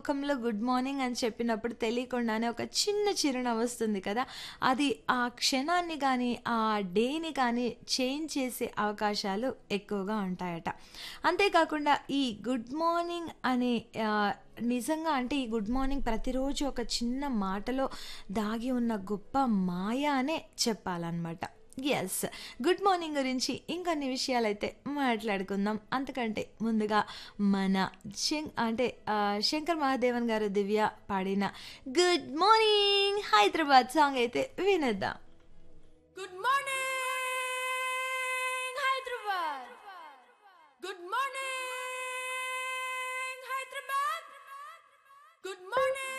ముఖంలో good morning అని చెప్పినప్పుడు తెలియకుండానే ఒక చిన్న చిరునవ్వు వస్తుంది కదా అది ఆ క్షణాన్ని కానీ ఆ డేని కానీ చేంజ్ చేసే అవకాశాలు ఎక్కువగా ఉంటాయట అంతేకాకుండా ఈ గుడ్ మార్నింగ్ అనే ఆ, నిజంగా అంటే ఈ గుడ్ మార్నింగ్ ప్రతిరోజు ఒక చిన్న మాటలో దాగి ఉన్న గొప్ప మాయ అనే చెప్పాలన్నమాట ఎస్ గుడ్ మార్నింగ్ గురించి ఇంకొన్ని విషయాలు అయితే మాట్లాడుకుందాం అంతకంటే ముందుగా మన శం అంటే ఆ, శంకర్ మహాదేవన్ గారు దివ్య పాడిన గుడ్ మార్నింగ్ హైదరాబాద్ సాంగ్ అయితే వినేద్దాం good morning Hyderabad good morning Hyderabad good morning